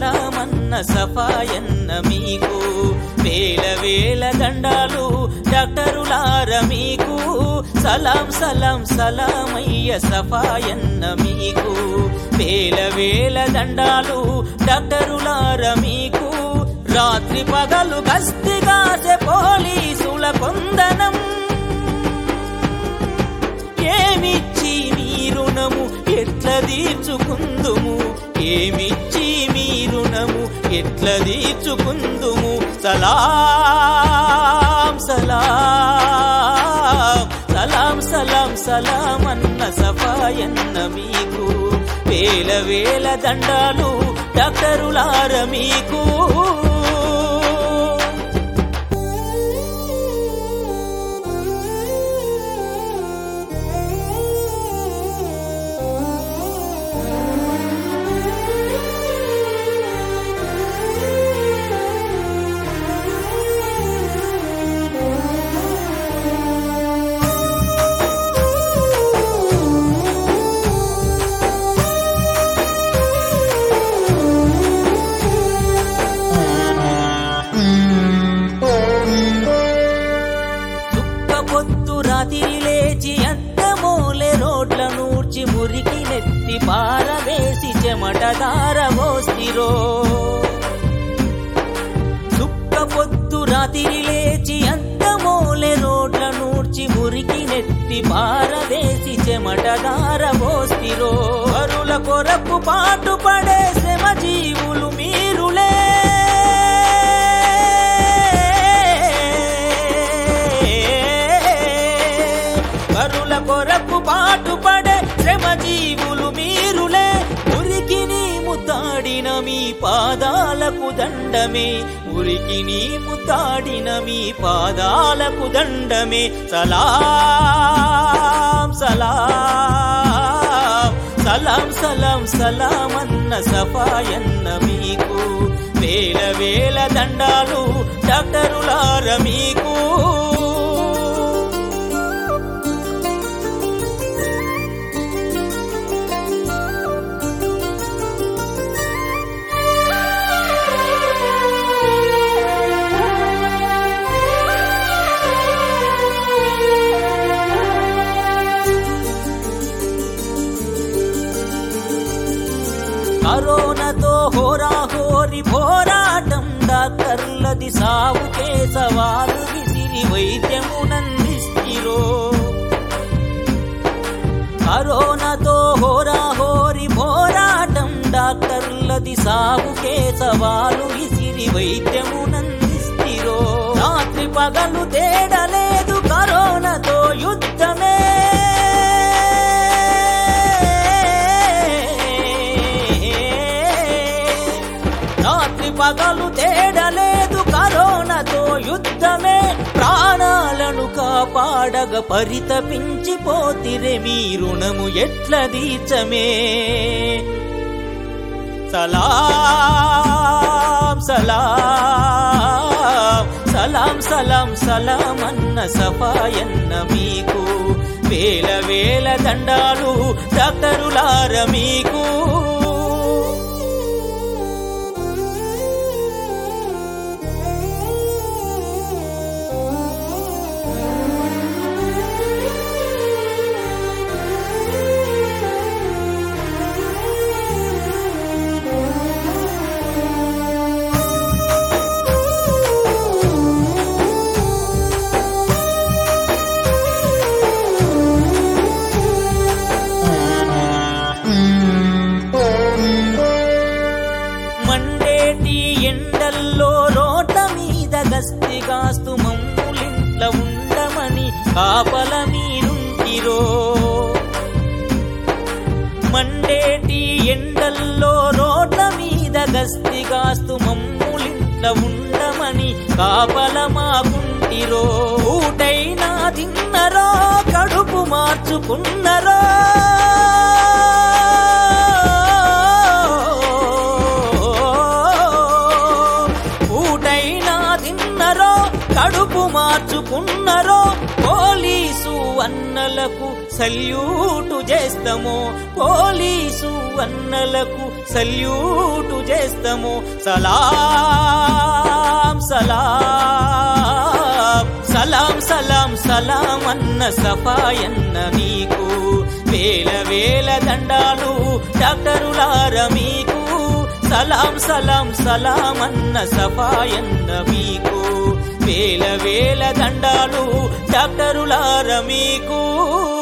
సలామన్న సఫాయన్న మీకు వేల వేల దండాలు డాక్టరులార మీకు సలాం సలాం సలామయ్య సఫాయన్న మీకు వేల వేల దండాలు డాక్టరులార మీకు రాత్రి పగలు గస్తిగాసే పోలీసుల కొందనం ఏమిచ్చి మీ రుణము ఎట్ల తీర్చుకుందుము ఏమిచ్చి మీ రుణము ఎట్ల తీర్చుకుందుము సలాం సలాం సలాం సలాం సలాం అన్న సఫాయన్న మీకు వేల వేల దండాలు డాక్టరులార మీకు చుక్క పొద్దు రాత్రి లేచి అద్దమూలె రోడ్ల నూర్చి మురికి నెత్తి పారవేసి చెమట దారవోస్తిరో చుక్క పొద్దు రాత్రి లేచి అద్దమూలె రోడ్ల నూర్చి మురికి నెత్తి పారవేసి చెమట దారవోస్తిరో వరుల కొరకు పాటు పడే శ్రమ జీవులు మీరులే కరుల కొరకు పాటుపడే శ్రమ జీవులు మీరులే ఉరికి నీ ముద్దాడిన మీ పాదాలకు దండమే ఉరికి నీ ముద్దాడిన మీ పాదాలకు దండమే సలాం సలాం సలాం సలాం సలాం అన్న సఫాయన్న మీకు వేల వేల దండాలు డాక్టరులార మీకు కరోనాతో హోరాహోరి పోరాటం డాక్టర్లది సావుకే సవాలు విసిరి వైద్యమునందిస్తిరో కరోనాతో హోరాహోరి పోరాటం డాక్టర్లది సావుకే సవాలు విసిరి వైద్యమునందిస్తిరో రాత్రి పగలు తేడలేదు కరోనాతో యుద్ధమే రాత్రి పగలు తేడలేదు కరోనాతో యుద్ధమే ప్రాణాలను కాపాడగ పరితపించిపోతిరే మీ రుణము ఎట్ల దీచమే సలాం సలాం సలాం సలాం సలాం అన్న సఫాయన్న మీకు వేల వేల దండాలు డాక్టరులార మీకు మండేటి ఎండల్లో రోడ్ల మీద గస్తిగాస్తు మమ్ములింట్ల ఉండమని కాపల మీరుంటిరో మండేటి ఎండల్లో రోడ్ల మీద గస్తిగాస్తు మమ్ములింట్ల ఉండమని కాపల మాకుంటిరో ఊటైనా తిన్నరో కడుపు మార్చుకున్నరో ఊటైనా తిన్నరో కడుపు మార్చుకున్నరో పోలీసు అన్నలకు సల్యూటు చేస్తాము పోలీసు అన్నలకు సల్యూటు చేస్తాము సలాం సలాం సలాం సలాం సలాం అన్న సఫాయన్న మీకు వేల వేల దండాలు డాక్టరులార మీకు సలాం సలాం సలాం అన్న సఫాయన్న మీకు వేల వేల దండాలు డాక్టరులార మీకు